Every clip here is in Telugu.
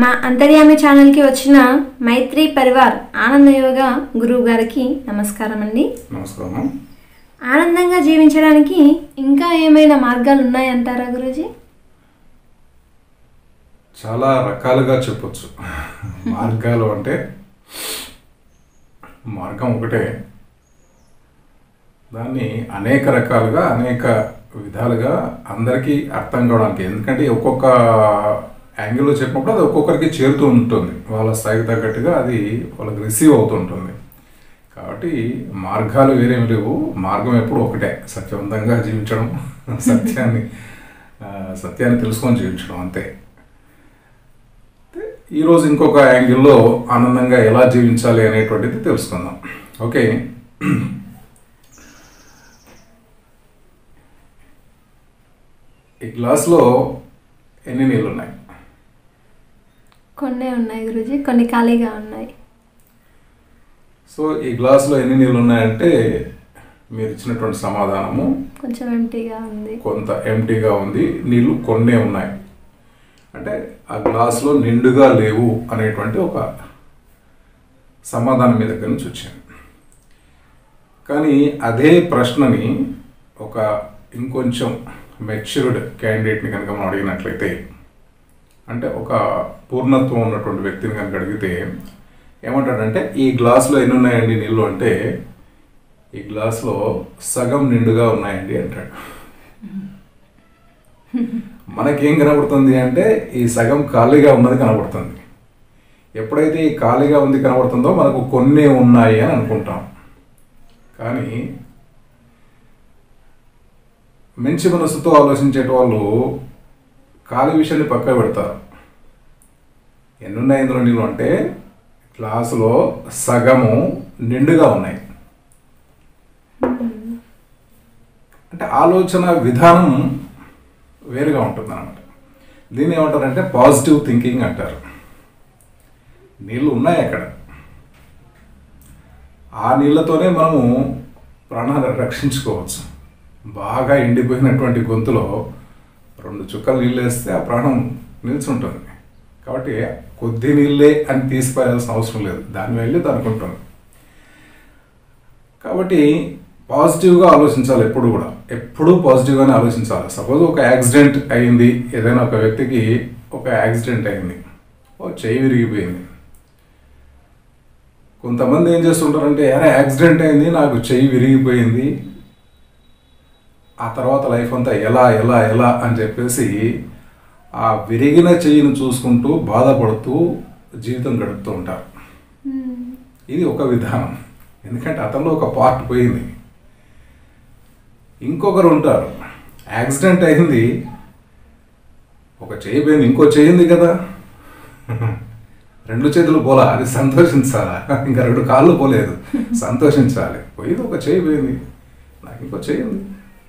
మా అంతర్యామి ఛానల్కి వచ్చిన మైత్రి పరివార్ ఆనందయోగ గురువు గారికి నమస్కారం అండి నమస్కారం ఆనందంగా జీవించడానికి ఇంకా ఏమైనా మార్గాలు ఉన్నాయంటారా గురూజీ చాలా రకాలుగా చెప్పొచ్చు మార్గాలు అంటే మార్గం ఒకటే దాన్ని అనేక రకాలుగా అనేక విధాలుగా అందరికీ అర్థం కావడానికి ఎందుకంటే ఒక్కొక్క యాంగిల్లో చెప్పినప్పుడు అది ఒక్కొక్కరికి చేరుతూ ఉంటుంది వాళ్ళ స్థాయికి తగ్గట్టుగా అది వాళ్ళకి రిసీవ్ అవుతుంటుంది కాబట్టి మార్గాలు వేరేమి లేవు మార్గం ఎప్పుడు ఒకటే సత్యవంతంగా జీవించడం సత్యాన్ని ఆ, సత్యాన్ని తెలుసుకొని జీవించడం అంతే ఈరోజు ఇంకొక యాంగిల్లో ఆనందంగా ఎలా జీవించాలి అనేటువంటిది తెలుసుకుందాం ఓకే ఈ గ్లాస్లో ఎన్ని నీళ్ళు ఉన్నాయి కొన్నే ఉన్నాయి గురూజీ కొన్ని ఖాళీగా ఉన్నాయి సో ఈ గ్లాస్లో ఎన్ని నీళ్ళు ఉన్నాయంటే మీరు ఇచ్చినటువంటి సమాధానము కొంచెం ఎంటీగా ఉంది కొంత ఎంటీగా ఉంది నీళ్ళు కొన్నే ఉన్నాయి అంటే ఆ గ్లాసులో నిండుగా లేవు అనేటువంటి ఒక సమాధానం మీ దగ్గర నుంచి వచ్చింది కానీ అదే ప్రశ్నని ఒక ఇంకొంచెం మెచ్యూర్డ్ క్యాండిడేట్ని కనుక మనం అడిగినట్లయితే అంటే ఒక పూర్ణత్వం ఉన్నటువంటి వ్యక్తిని కనుక అడిగితే ఏమంటాడంటే ఈ గ్లాసులో ఎన్ని ఉన్నాయండి నీళ్ళు అంటే ఈ గ్లాసులో సగం నిండుగా ఉన్నాయండి అంటాడు మనకేం కనబడుతుంది అంటే ఈ సగం ఖాళీగా ఉన్నది కనబడుతుంది ఎప్పుడైతే ఈ ఖాళీగా ఉంది కనబడుతుందో మనకు కొన్ని ఉన్నాయి అని అనుకుంటాం కానీ మంచి మనసుతో ఆలోచించే వాళ్ళు ఖాళీ విషయాన్ని పక్క పెడతారు ఎన్నున్నాయి ఇందులో నీళ్ళు అంటే గ్లాసులో సగము నిండుగా ఉన్నాయి అంటే ఆలోచన విధానం వేరుగా ఉంటుంది అనమాట దీన్ని ఏమంటారంటే పాజిటివ్ థింకింగ్ అంటారు నీళ్ళు ఉన్నాయి అక్కడ ఆ నీళ్ళతోనే మనము ప్రాణాలు రక్షించుకోవచ్చు బాగా ఎండిపోయినటువంటి గొంతులో రెండు చుక్కలు నీళ్ళు వేస్తే ఆ ప్రాణం నిల్చుంటుంది కాబట్టి కొద్ది నీళ్ళే అని తీసిపోయాల్సిన అవసరం లేదు దాని వెళ్ళి దానికి ఉంటుంది కాబట్టి పాజిటివ్గా ఆలోచించాలి ఎప్పుడు కూడా ఎప్పుడూ పాజిటివ్గానే ఆలోచించాలి సపోజ్ ఒక యాక్సిడెంట్ అయింది ఏదైనా ఒక వ్యక్తికి ఒక యాక్సిడెంట్ అయింది ఓ చెయ్యి విరిగిపోయింది కొంతమంది ఏం చేస్తుంటారంటే అరే యాక్సిడెంట్ అయింది నాకు చెయ్యి విరిగిపోయింది ఆ తర్వాత లైఫ్ అంతా ఎలా ఎలా ఎలా అని చెప్పేసి ఆ విరిగిన చెయ్యిని చూసుకుంటూ బాధపడుతూ జీవితం గడుపుతూ ఉంటారు ఇది ఒక విధానం ఎందుకంటే అతనిలో ఒక పార్ట్ పోయింది ఇంకొకరు ఉంటారు యాక్సిడెంట్ అయింది ఒక చేయి పోయింది ఇంకో చేయింది కదా రెండు చేతులు పోలా అది సంతోషించాలా ఇంకా రెండు కాళ్ళు పోలేదు సంతోషించాలి పోయింది ఒక చేయి పోయింది నాకు ఇంకో చేయి ఉంది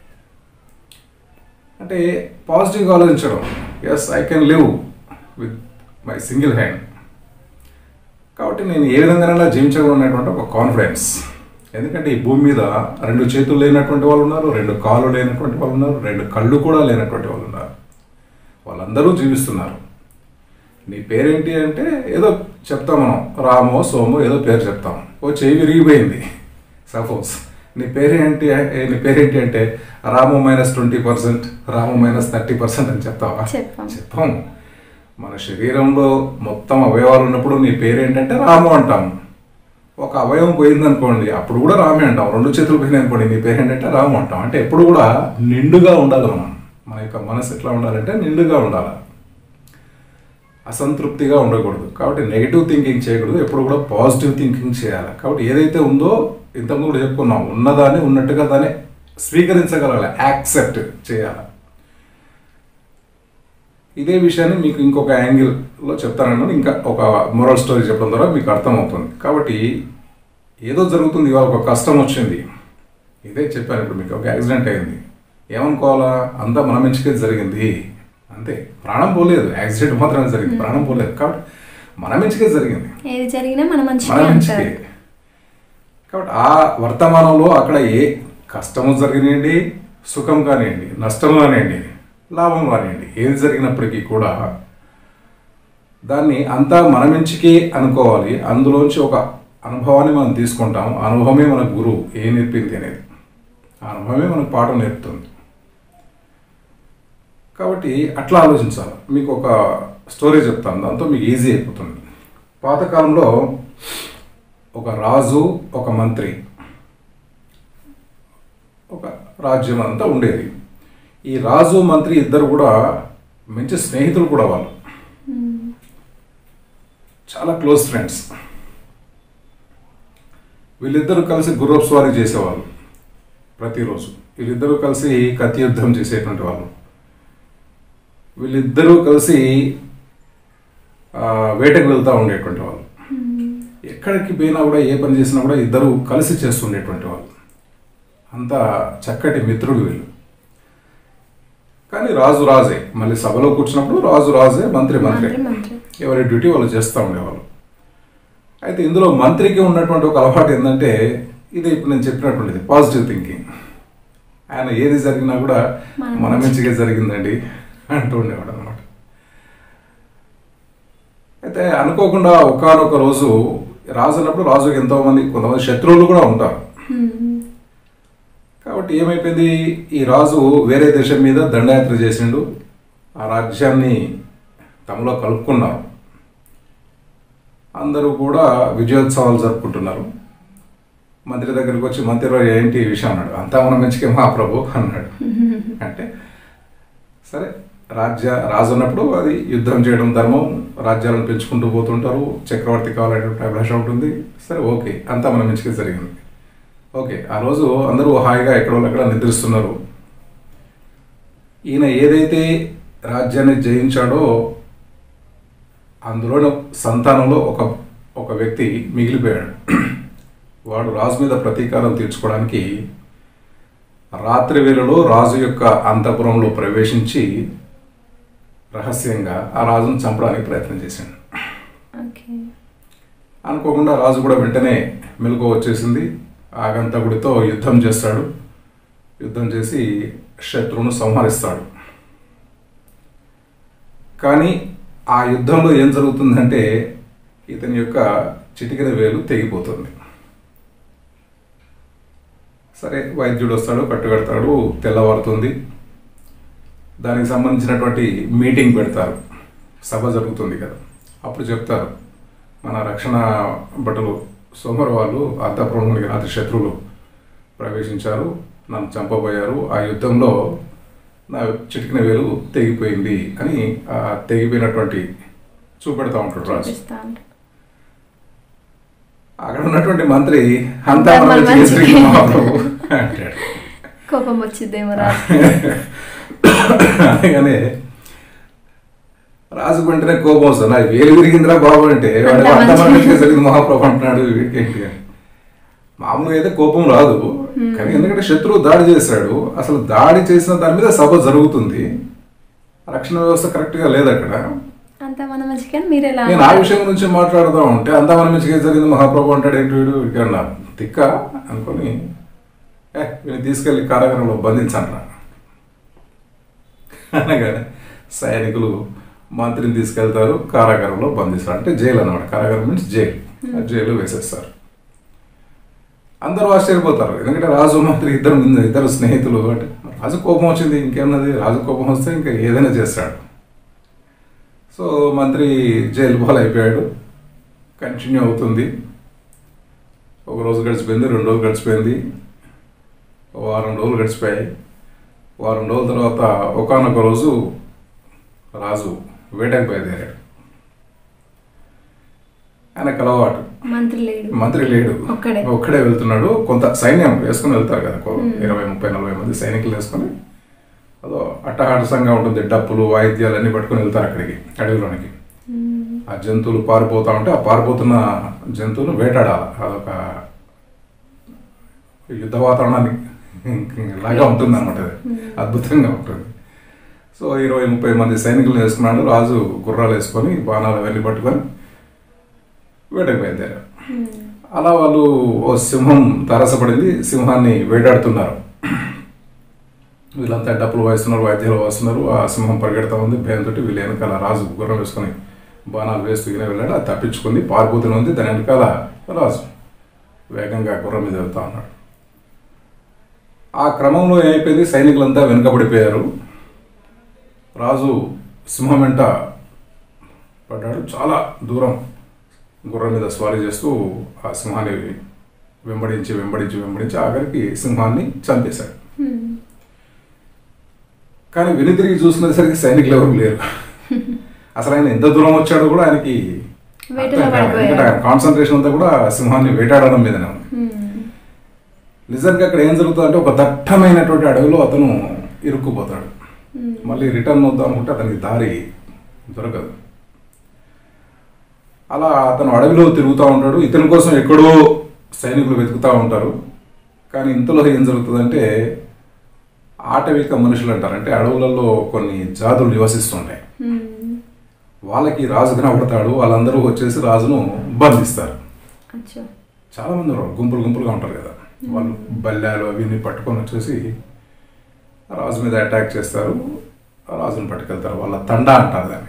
అంటే పాజిటివ్గా ఆలోచించడం yes I can live with my single hand కాబట్టి నేను ఏ విధంగానైనా జీవించగలనేటువంటి ఒక కాన్ఫిడెన్స్ ఎందుకంటే ఈ భూమి మీద రెండు చేతులు లేనటువంటి వాళ్ళు ఉన్నారు రెండు కాళ్ళు లేనటువంటి వాళ్ళు ఉన్నారు రెండు కళ్ళు కూడా లేనటువంటి వాళ్ళు ఉన్నారు వాళ్ళందరూ జీవిస్తున్నారు నీ పేరేంటి అంటే ఏదో చెప్తాం మనం రామో సోమో ఏదో పేరు చెప్తాం ఓ చెయ్యి విరిగిపోయింది సపోజ్ నీ పేరేంటి ఏ- నీ పేరేంటి అంటే Ramu minus twenty percent Ramu minus thirty percent అని చెప్తావా చెప్పాం. చెప్పాం మన శరీరంలో మొత్తం అవయవాలు ఉన్నప్పుడు నీ పేరేంటంటే రాము అంటాం ఒక అవయవం పోయిందనుకోండి అప్పుడు కూడా రామే అంటాం రెండు చేతులు పోయినాయి అనుకోండి నీ పేరేంటంటే రాము అంటాం అంటే ఎప్పుడు కూడా నిండుగా ఉండాలి మనం మన యొక్క మనసు ఎట్లా ఉండాలంటే నిండుగా ఉండాలి అసంతృప్తిగా ఉండకూడదు కాబట్టి నెగిటివ్ థింకింగ్ చేయకూడదు ఎప్పుడు కూడా పాజిటివ్ థింకింగ్ చేయాలి కాబట్టి ఏదైతే ఉందో ఇంతకుముందు కూడా చెప్పుకున్నాం ఉన్నదాన్ని ఉన్నట్టుగా దాన్ని స్వీకరించగలగాలి యాక్సెప్ట్ చేయాలి ఇదే విషయాన్ని మీకు ఇంకొక యాంగిల్లో చెప్తానన్నాను ఇంకా ఒక మొరల్ స్టోరీ చెప్పడం ద్వారా మీకు అర్థమవుతుంది కాబట్టి ఏదో జరుగుతుంది ఇవాళ ఒక కష్టం వచ్చింది ఇదే చెప్పాను ఇప్పుడు మీకు ఒక యాక్సిడెంట్ అయింది ఏమనుకోవాలా అంతా మన మంచిగా జరిగింది అంతే ప్రాణం పోలేదు యాక్సిడెంట్ మాత్రమే జరిగింది ప్రాణం పోలేదు కాబట్టి మన మంచిగా జరిగింది ఏది జరిగినా మన మన మంచిగా మంచికే అంటారు కాబట్టి ఆ వర్తమానంలో అక్కడ ఏ కష్టము జరిగినాయండి సుఖం కానివ్వండి నష్టం కానివ్వండి లాభం కానివ్వండి ఏది జరిగినప్పటికీ కూడా దాన్ని అంతా మన మంచికి అనుకోవాలి అందులోంచి ఒక అనుభవాన్ని మనం తీసుకుంటాం ఆ అనుభవమే మన గురువు ఏ నేర్పింది అనేది ఆ అనుభవమే మనకు పాఠం నేర్పుతుంది కాబట్టి అట్లా ఆలోచించాలి మీకు ఒక స్టోరీ చెప్తాను దాంతో మీకు ఈజీ అయిపోతుంది పాతకాలంలో ఒక రాజు ఒక మంత్రి ఒక రాజ్యం అంతా ఉండేది ఈ రాజు మంత్రి ఇద్దరు కూడా మంచి స్నేహితులు కూడా వాళ్ళు చాలా క్లోజ్ ఫ్రెండ్స్ వీళ్ళిద్దరూ కలిసి గుర్రపు స్వారీ చేసేవాళ్ళు ప్రతిరోజు వీళ్ళిద్దరూ కలిసి కత్తి యుద్ధం చేసేటువంటి వాళ్ళు వీళ్ళిద్దరూ కలిసి ఆ, వేటకు వెళ్తూ ఉండేటువంటి వాళ్ళు ఎక్కడికి పోయినా కూడా ఏ పని చేసినా కూడా ఇద్దరు కలిసి చేస్తుండేటువంటి వాళ్ళు అంత చక్కటి మిత్రుడు వీళ్ళు కానీ రాజు రాజే మళ్ళీ సభలో కూర్చున్నప్పుడు రాజు రాజే మంత్రి మంత్రి మంత్రి మంత్రి ఎవరి డ్యూటీ వాళ్ళు చేస్తూ ఉండేవాళ్ళు అయితే ఇందులో మంత్రికి ఉన్నటువంటి ఒక అలవాటు ఏంటంటే ఇది ఇప్పుడు నేను చెప్పినటువంటిది పాజిటివ్ థింకింగ్ ఆయన ఏది జరిగినా కూడా మన మన మంచిగా జరిగిందండి అంటూ ఉండేవాడు అనమాట అయితే అనుకోకుండా ఒకానొక రోజు రాజు అన్నప్పుడు రాజుకి ఎంతో మంది కొంతమంది శత్రువులు కూడా ఉంటారు కాబట్టి ఏమైపోయింది ఈ రాజు వేరే దేశం మీద దండయాత్ర చేసిండు ఆ రాజ్యాన్ని తమలో కలుపుకున్నారు అందరూ కూడా విజయోత్సవాలు జరుపుకుంటున్నారు మంత్రి దగ్గరికి వచ్చి మంత్రి రావు ఏంటి ఈ విషయం అన్నాడు అంతా మన మంచిగా మహాప్రభు అన్నాడు అంటే సరే రాజ్య రాజు అన్నప్పుడు అది యుద్ధం చేయడం ధర్మం రాజ్యాలను పెంచుకుంటూ పోతుంటారు చక్రవర్తి కావాలనేటువంటి అభిలాష ఉంటుంది సరే ఓకే అంతా మన మంచిగా జరిగింది ఓకే ఆ రోజు అందరూ హాయిగా ఎక్కడో అక్కడ నిద్రిస్తున్నారు ఈయన ఏదైతే రాజ్యాన్ని జయించాడో అందులో సంతానంలో ఒక ఒక వ్యక్తి మిగిలిపోయాడు వాడు రాజు మీద ప్రతీకారం తీర్చుకోవడానికి రాత్రి వేళలో రాజు యొక్క అంతఃపురంలో ప్రవేశించి రహస్యంగా ఆ రాజును చంపడానికి ప్రయత్నం చేశాడు ఓకే అనుకోకుండా రాజు కూడా వెంటనే మెలకు వచ్చేసింది ఆగంతకుడితో యుద్ధం చేస్తాడు యుద్ధం చేసి శత్రువును సంహరిస్తాడు కానీ ఆ యుద్ధంలో ఏం జరుగుతుందంటే ఇతని యొక్క చిటికెన వేలు తెగిపోతుంది సరే వైద్యుడు వస్తాడు కట్టుకడతాడు తెల్లవారుతుంది దానికి సంబంధించినటువంటి మీటింగ్ పెడతారు సభ జరుగుతుంది కదా అప్పుడు చెప్తారు మన రక్షణ భటులు సోమరు వాళ్ళు అంతఃపురంలోనికి రాత్రి శత్రువులు ప్రవేశించారు నన్ను చంపబోయారు ఆ యుద్ధంలో నా చిటికిన వేలు తెగిపోయింది అని ఆ తెగిపోయినటువంటి చూపెడతా ఉంటాడు రాజు చూపిస్తా ఉంటా. అక్కడ ఉన్నటువంటి మంత్రి అంతా అంతా మన మన మంచిగా మంచికే. జరిగింది మహాప్రభు అంటాడు కోపం వచ్చిద్దేమో రా అనగానే రాజుకు వెంటనే కోపం వస్తుంది నాకు వేలు విరిగిందిరా బాబు అంటే వాడు అంతా అంత మంచిగా. మంచిగా జరిగింది మహాప్రభు అంటున్నాడు వీడికేంటి అని మామూలుగా అయితే కోపం రాదు కానీ ఎందుకంటే శత్రువు దాడి చేశాడు అసలు దాడి చేసిన దాని మీద సభ జరుగుతుంది రక్షణ వ్యవస్థ కరెక్ట్గా లేదు అక్కడ అంతా మన మంచిగా మీరు ఎలా నేను ఆ విషయం గురించి మాట్లాడుతూ ఉంటే అంతా మన మంచిగా జరిగింది మహాప్రభు అంటాడు ఏంటి వీడు వీడికి అన్నా తిక్క అనుకొని ఏ వీడిని తీసుకెళ్లి కారాగారంలో బంధించండి అనగానే సైనికులు మంత్రిని తీసుకెళ్తారు కారాగారంలో బంధిస్తారు అంటే జైలు అన్నమాట కారాగారం మీన్స్ జైలు ఆ జైలు వేసేస్తారు అందరూ ఆశ్చర్యపోతారు ఎందుకంటే రాజు మంత్రి ఇద్దరు ఇద్దరు స్నేహితులు అంటే రాజు కోపం వచ్చింది ఇంకేమన్నది రాజు కోపం వస్తే ఇంకా ఏదైనా చేస్తాడు సో మంత్రి జైలు పాలు అయిపోయాడు కంటిన్యూ అవుతుంది ఒక రోజు గడిచిపోయింది రెండు రోజులు గడిచిపోయింది ఓ వారం రోజులు గడిచిపోయాయి వారం రోజుల తర్వాత ఒకనొక రోజు రాజు వేటకు బయలుదేరాడు ఆయన కలవాటు మంత్రి లేడు మంత్రి లేడు ఒక్కడే. ఒక్కడే వెళ్తున్నాడు కొంత సైన్యం వేసుకుని వెళ్తారు కదా ఒక ఇరవై ముప్పై నలభై మంది సైనికులు వేసుకొని అదో అట్టహాటసంగా ఉంటుంది డప్పులు వాయిద్యాలు అన్ని పట్టుకొని వెళ్తారు అక్కడికి అడవిలోనికి మ్మ్. ఆ జంతువులు పారిపోతా ఉంటే ఆ పారిపోతున్న జంతువులు వేటాడాలి అదొక యుద్ధ వాతావరణానికి లాగా ఉంటుంది అనమాట అది అద్భుతంగా ఉంటుంది సో ఇరవై ముప్పై మంది సైనికులు వేసుకున్నాడు రాజు గుర్రాలు వేసుకొని బాణాలు అవన్నీ పట్టుకొని వేటకు బయలుదేరారు మ్మ్. అలా వాళ్ళు ఓ సింహం తారసపడింది సింహాన్ని వేటాడుతున్నారు వీళ్ళంతా డప్పులు వాయిస్తున్నారు వాయిద్యాలు వాయిస్తున్నారు ఆ సింహం పరిగెడతా ఉంది భయంతో వీళ్ళు వెనకాల రాజు గుర్రం వేసుకొని బాణాలు వేస్తూ ఈయన వెళ్ళాడు అది తప్పించుకుంది పారిపోతూనే ఉంది దాని వెనకాల రాజు వేగంగా గుర్రం మీద వెళ్తా ఉన్నాడు ఆ క్రమంలో ఏమైపోయింది సైనికులంతా వెనుకబడిపోయారు రాజు సింహం వెంట పడ్డాడు చాలా దూరం గుర్రం మీద స్వారీ చేస్తూ ఆ సింహాన్ని వెంబడించి వెంబడించి వెంబడించి ఆఖరికి సింహాన్ని చంపేశాడు కానీ వెనుతిరిగి చూసినసరికి సైనికులు ఎవరు లేరు అసలు ఆయన ఎంత దూరం వచ్చాడో కూడా ఆయనకి వేటలో పడిపోయాడు. కాన్సన్ట్రేషన్ అంతా కూడా సింహాన్ని వేటాడడం మీదనే ఉంది నిజంగా అక్కడ ఏం జరుగుతుంది అంటే ఒక దట్టమైనటువంటి అడవిలో అతను ఇరుక్కుపోతాడు మళ్ళీ రిటర్న్ అవుతాం అనుకుంటే అతనికి దారి దొరకదు అలా అతను అడవిలో తిరుగుతూ ఉంటాడు ఇతని కోసం ఎక్కడో సైనికులు వెతుకుతూ ఉంటారు కానీ ఇంతలో ఏం జరుగుతుందంటే ఆటవిక మనుషులు అంటారు అంటే అడవులలో కొన్ని జాతులు నివసిస్తుంటాయి వాళ్ళకి రాజు కనబడతాడు వాళ్ళందరూ వచ్చేసి రాజును బంధిస్తారు అచ్చా చాలా మంది ఉన్నారు గుంపులు గుంపులుగా ఉంటారు కదా వాళ్ళు బల్లాలు అవి ఇన్ని పట్టుకొని వచ్చేసి రాజు మీద అటాక్ చేస్తారు ఆ రాజుని పట్టుకెళ్తారు వాళ్ళ తండా అంటారు దాన్ని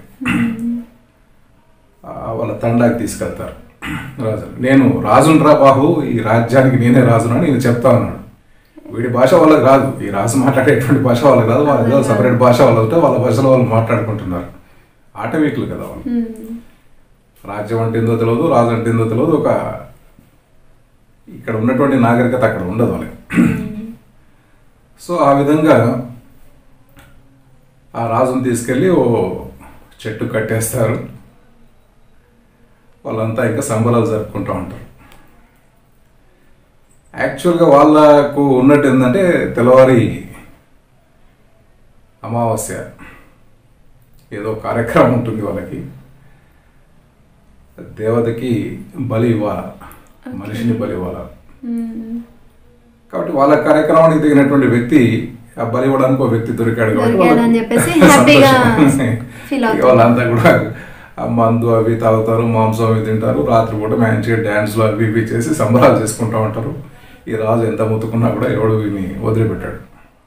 ఆ వాళ్ళ తండాకి తీసుకెళ్తారు రాజు నేను రాజుని రా బాబు ఈ రాజ్యానికి నేనే రాజును అని నేను చెప్తా ఉన్నాడు వీడి భాష వాళ్ళకి రాదు ఈ రాజు మాట్లాడేటువంటి భాష వాళ్ళకి రాదు వాళ్ళ ఏదో సపరేట్ భాష వాళ్ళు ఉంటే వాళ్ళ భాషలో వాళ్ళు మాట్లాడుకుంటున్నారు ఆటవీకులు కదా వాళ్ళు రాజ్యం అంటే ఏందో తెలియదు రాజు అంటే ఏందో తెలియదు ఒక ఇక్కడ ఉన్నటువంటి నాగరికత అక్కడ ఉండదు వాళ్ళకి సో ఆ విధంగా ఆ రాజుని తీసుకెళ్ళి ఓ చెట్టు కట్టేస్తారు వాళ్ళంతా ఇంకా సంబరాలు జరుపుకుంటూ ఉంటారు యాక్చువల్గా వాళ్ళకు ఉన్నట్టు ఏంటంటే తెల్లవారి అమావాస్య ఏదో కార్యక్రమం ఉంటుంది వాళ్ళకి దేవతకి బలి ఇవ్వాల మనిషిని బలి ఇవ్వాల కాబట్టి వాళ్ళ కార్యక్రమానికి తగినటువంటి వ్యక్తి ఆ బలి ఇవ్వడానికి ఒక వ్యక్తి దొరికాడు కాబట్టి దొరికాడని వాళ్ళకి చెప్పేసి హ్యాపీగా సంతోషం. feel ఇక అవుతారు. వాళ్ళంతా కూడా ఆ మందు అవి తాగుతారు మాంసం అవి తింటారు రాత్రి పూట మంచిగా డ్యాన్స్లు అవి ఇవి చేసి సంబరాలు చేసుకుంటూ ఉంటారు ఈ రాజు ఎంత ముత్తుకున్నా కూడా ఎవడు వీని వదిలిపెట్టాడు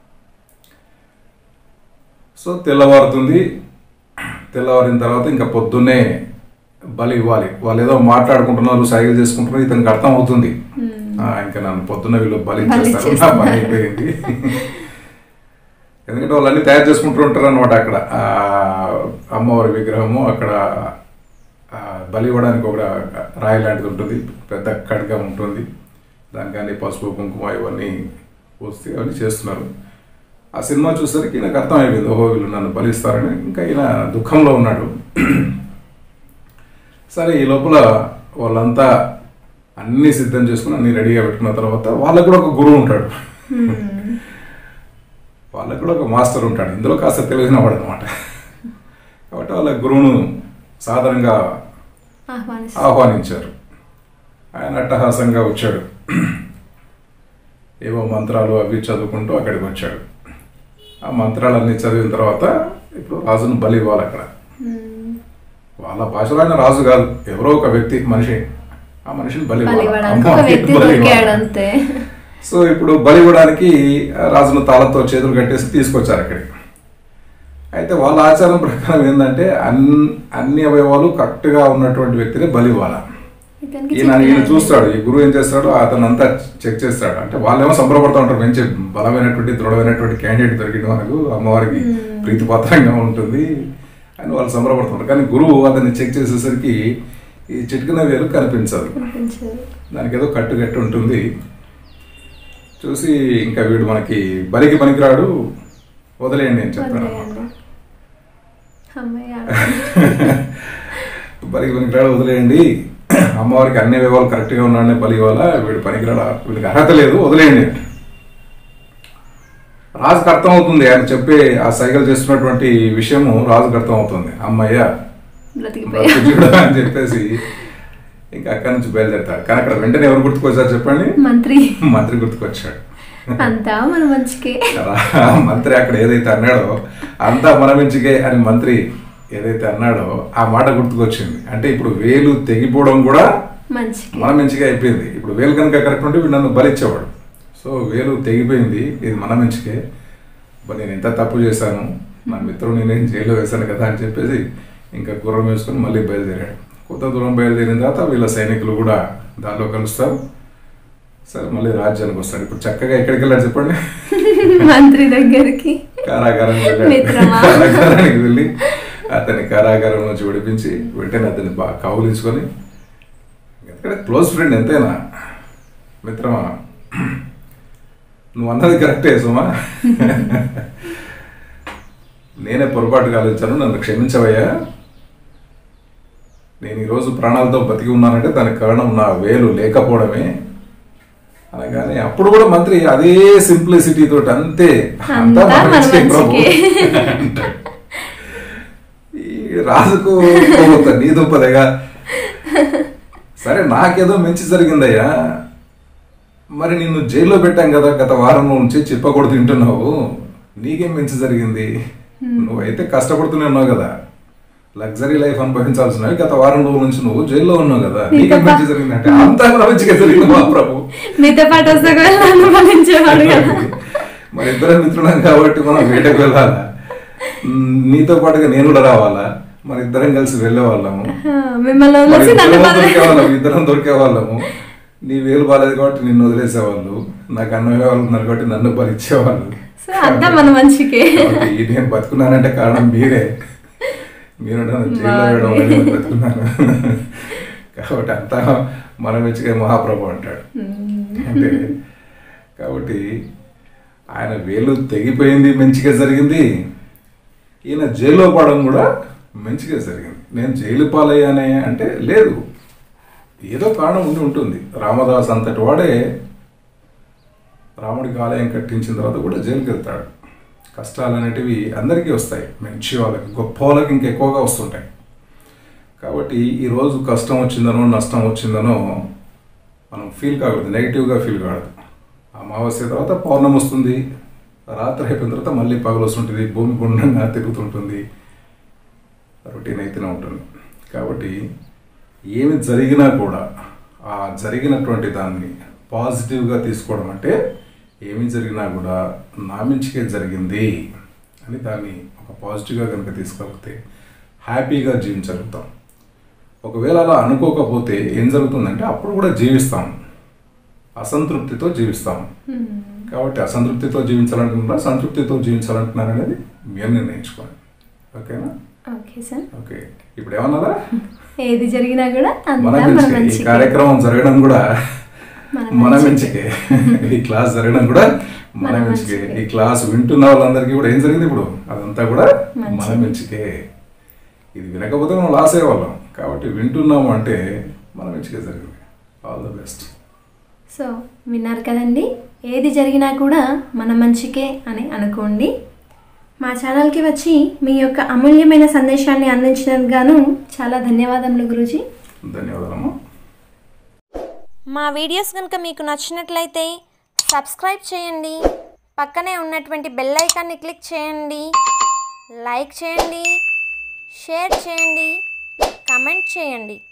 సో తెల్లవారుతుంది తెల్లవారిన తర్వాత ఇంకా పొద్దున్నే బలి ఇవ్వాలి వాళ్ళు ఏదో మాట్లాడుకుంటున్నారు సైకిల్ చేసుకుంటున్నారు ఇతనికి అర్థం అవుతుంది ఆ, ఇంకా నన్ను పొద్దున్న వీళ్ళు బలి బలి ఇచ్చేస్తారు నా పని అయిపోయింది ఎందుకంటే వాళ్ళన్నీ తయారు చేసుకుంటూ ఉంటారు అనమాట అక్కడ ఆ అమ్మవారి విగ్రహము అక్కడ ఆ, బలి ఇవ్వడానికి ఒక రాయి లాంటిది ఉంటుంది పెద్ద ఖడ్గం ఉంటుంది దానికన్నీ పసుపు కుంకుమ ఇవన్నీ పోస్తే అవన్నీ చేస్తున్నారు ఆ సినిమా చూసరికి నాకు అర్థం అయిపోయింది ఓహో వీళ్ళు నన్ను బలిస్తారని ఇంకా ఈయన దుఃఖంలో ఉన్నాడు సరే ఈ లోపల వాళ్ళంతా అన్నీ సిద్ధం చేసుకుని అన్ని రెడీగా పెట్టుకున్న తర్వాత వాళ్ళకు కూడా ఒక గురువు ఉంటాడు వాళ్ళకు కూడా ఒక మాస్టర్ ఉంటాడు ఇందులో కాస్త తెలిసిన వాడు అనమాట కాబట్టి వాళ్ళ గురువును సాధారణంగా ఆహ్వానిస్తారు ఆహ్వానించారు ఆయన అట్టహాసంగా వచ్చాడు ఏవో మంత్రాలు అవి చదువుకుంటూ అక్కడికి వచ్చాడు ఆ మంత్రాలన్నీ చదివిన తర్వాత ఇప్పుడు రాజును బలి ఇవ్వాలి అక్కడ వాళ్ళ భాషలో ఆయన రాజు కాదు ఎవరో ఒక వ్యక్తి మనిషి ఆ మనిషిని బలి బలి ఇవ్వాలి. ఇవ్వడానికి ఒక అమ్మవారికి వ్యక్తి బలి ఇవ్వాలి. దొరికాడు అంతే సో ఇప్పుడు బలి ఇవ్వడానికి ఆ రాజును తాళతో చేతులు కట్టేసి తీసుకొచ్చారు అక్కడికి అయితే వాళ్ళ ఆచారం ప్రకారం ఏంటంటే అన్ని అన్ని అవయవాలు కరెక్ట్గా ఉన్నటువంటి వ్యక్తిని బలి ఇవ్వాలి ఇతనికి ఈయన ఈయన చెప్పినాడు. చూస్తాడు ఈ గురువు ఏం చేస్తాడు అతను అంతా చెక్ చేస్తాడు అంటే వాళ్ళేమో సంబరపడుతూ ఉంటారు మంచి బలమైనటువంటి దృఢమైనటువంటి క్యాండిడేట్ దొరికింది మనకు అమ్మవారికి ప్రీతిపాత్రంగా ఉంటుంది అని వాళ్ళు సంబరపడుతుంటారు కానీ గురువు అతన్ని చెక్ చేసేసరికి ఈ చిటికిన వేలు కనిపించదు కనిపించదు. దానికి ఏదో కట్టు కట్టు ఉంటుంది చూసి ఇంకా వీడు మనకి బలికి పనికిరాడు వదిలేయండి అని చెప్తాడు వదిలేయండి. అమ్మయ్య బలికి పనికిరాడు వదిలేయండి అమ్మవారికి అన్ని వివరాలు కరెక్ట్గా ఉన్నాడని బలి ఇవ్వాలా వీడు పనికిరాడా వీడికి అర్హత లేదు వదిలేయండి అంటే రాజుకు అర్థం అవుతుంది ఆయన చెప్పే ఆ సైకిల్ చేస్తున్నటువంటి విషయము రాజుకు అర్థం అవుతుంది అమ్మయ్య బ్రతికిపోయా బ్రతుకుచుడా అని చెప్పేసి ఇంకా అక్కడి నుంచి బయలుదేరతాడు కానీ అక్కడ వెంటనే ఎవరు గుర్తుకొచ్చారు చెప్పండి మంత్రి మంత్రి గుర్తుకొచ్చాడు అంతా మన మంచికే రా- మంత్రి అక్కడ ఏదైతే అన్నాడో అంతా మన మంచికే అని మంత్రి ఏదైతే అన్నాడో ఆ మాట గుర్తుకొచ్చింది అంటే ఇప్పుడు వేలు తెగిపోవడం కూడా మంచికి మన మంచిగా అయిపోయింది ఇప్పుడు వేలు కనుక కరెక్ట్ ఉంటే వీడు నన్ను బలిచ్చేవాడు సో వేలు తెగిపోయింది ఇది మన మంచికే మరి నేను ఎంత తప్పు చేశాను నా మిత్రుడు నేనేం జైల్లో వేశాను కదా అని చెప్పేసి ఇంకా గుర్రం వేసుకొని మళ్ళీ బయలుదేరాడు కొత్త దూరం బయలుదేరిన తర్వాత వీళ్ళ సైనికులు కూడా దానిలో కలుస్తారు సరే మళ్ళీ రాజ్యానికి వస్తాడు ఇప్పుడు చక్కగా ఎక్కడికి వెళ్ళాడు చెప్పండి మంత్రి దగ్గరికి కారాగారానికి వెళ్ళాడు మిత్రమా. కారాగారానికి వెళ్ళి అతని కారాగారం నుంచి విడిపించి వెంటనే అతన్ని బాగా కౌలించుకొని ఎందుకంటే క్లోజ్ ఫ్రెండ్ ఎంతైనా మిత్రమా నువ్వు అన్నది కరెక్టే సుమా నేనే పొరపాటు ఆలోచించాను నన్ను క్షమించవయ్యా నేను ఈరోజు ప్రాణాలతో బతికి ఉన్నానంటే దానికి కారణం నా వేలు లేకపోవడమే అనగానే అప్పుడు కూడా మంత్రి అదే సింప్లిసిటీ తోటి అంతే అంతా అంతా మన మన మంచికే ప్రభు మంచికే. అంటాడు. ఈ రాజుకు కోపం, నీ దుంపదేగా సరే నాకేదో మంచి జరిగిందయ్యా మరి నిన్ను జైల్లో పెట్టాం కదా గత వారం నుంచి చిప్పకూడదు తింటున్నావు నీకేం మంచి జరిగింది నువ్వైతే కష్టపడుతూనే ఉన్నావు కదా లగ్జరీ లైఫ్ అనుభవించాల్సినవి గత వారం రోజుల నుంచి నువ్వు జైల్లో ఉన్నావు కదా నీకేం మంచి జరిగింది అంటే అంతా కూడా మంచిగా జరిగింది మా ప్రభు మీతో పాటు వస్తే ఒకవేళ నన్ను పంపించేవాడు కదా మరి ఇద్దరం మిత్రులం కాబట్టి మనం వేటకు వెళ్ళాలా మ్, నీతో పాటుగా నేను కూడా రావాలా మరి ఇద్దరం కలిసి వెళ్ళే వాళ్ళము ఆ, మిమ్మల్ని మరి వదిలేసి నన్ను ఇద్దరం పంపి- దొరికే వాళ్ళము ఇద్దరం దొరికే వాళ్ళము నీ వేలు బాగాలేదు కాబట్టి నిన్ను వదిలేసేవాళ్ళు నాకు అన్నయ్య వాళ్ళు ఉన్నారు కాబట్టి నన్ను భరించేవాళ్ళు సో అంతా మన మంచికే కాబట్టి ఈ నేను బతుకున్నానంటే కారణం మీరే మీరు నన్ను జైల్లో వేయడం వల్ల నేను బతుకున్నాను కాబట్టి అంతా మన మెచ్చుకే మహాప్రభు అంటాడు అంటే కాబట్టి ఆయన వేలు తెగిపోయింది మంచిగా జరిగింది ఈయన జైల్లో పడడం కూడా మంచిగా జరిగింది నేను జైలు పాలయ్యానే అంటే లేదు ఏదో కారణం ఉండి ఉంటుంది రామదాస్ అంతటి వాడే రాముడికి ఆలయం కట్టించిన తర్వాత కూడా జైలుకి వెళ్తాడు కష్టాలు అనేటివి అందరికీ వస్తాయి మంచి వాళ్ళకి గొప్ప వాళ్ళకి ఇంకెక్కువగా వస్తుంటాయి కాబట్టి ఈరోజు కష్టం వచ్చిందనో నష్టం వచ్చిందనో మనం ఫీల్ కాకూడదు నెగిటివ్గా ఫీల్ కాకూడదు అమావాస్య తర్వాత పౌర్ణమి వస్తుంది రాత్రి అయిపోయిన తర్వాత మళ్ళీ పగలు వస్తుంటుంది భూమి గుండంగా తిరుగుతుంటుంది రొటీన్ అయితేనే ఉంటుంది కాబట్టి ఏమి జరిగినా కూడా ఆ జరిగినటువంటి దాన్ని పాజిటివ్గా తీసుకోవడం అంటే ఏమి జరిగినా కూడా నా మించికే జరిగింది అని దాన్ని ఒక పాజిటివ్గా కనుక తీసుకోగలిగితే హ్యాపీగా జీవించగలుగుతాం ఒకవేళ అలా అనుకోకపోతే ఏం జరుగుతుందంటే అప్పుడు కూడా జీవిస్తాం అసంతృప్తితో జీవిస్తాం కాబట్టి అసంతృప్తితో జీవించాలనుకుంటున్నా సంతృప్తితో జీవించాలనుకుంటున్నారు అనేది మీరు నిర్ణయించుకోండి ఓకేనా ఓకే సార్ ఓకే ఇప్పుడు ఏమన్నారా ఏది జరిగినా కూడా మన అంతా మన మంచికే ఈ మంచికే కార్యక్రమం జరగడం కూడా మన మన మంచికే. మంచికే ఈ క్లాస్ జరగడం కూడా మన మన మంచికే మంచికే. ఈ క్లాస్ వింటున్న వాళ్ళందరికీ కూడా ఏం జరిగింది ఇప్పుడు అదంతా కూడా మన మంచికే. మంచికే ఇది వినకపోతే మనం లాస్ అయ్యేవాళ్ళం కాబట్టి వింటున్నాము అంటే మన మంచిగా జరిగింది ఆల్ ద బెస్ట్ సో విన్నారు కదండి ఏది జరిగినా కూడా మన మంచికే అని అనుకోండి మా ఛానల్కి వచ్చి మీ యొక్క అమూల్యమైన సందేశాన్ని అందించినందుకు గాను చాలా ధన్యవాదములు గురూజీ ధన్యవాదాలమ్మా మా వీడియోస్ కనుక మీకు నచ్చినట్లయితే సబ్స్క్రైబ్ చేయండి పక్కనే ఉన్నటువంటి బెల్ ఐకాన్ని క్లిక్ చేయండి లైక్ చేయండి షేర్ చేయండి కమెంట్ చేయండి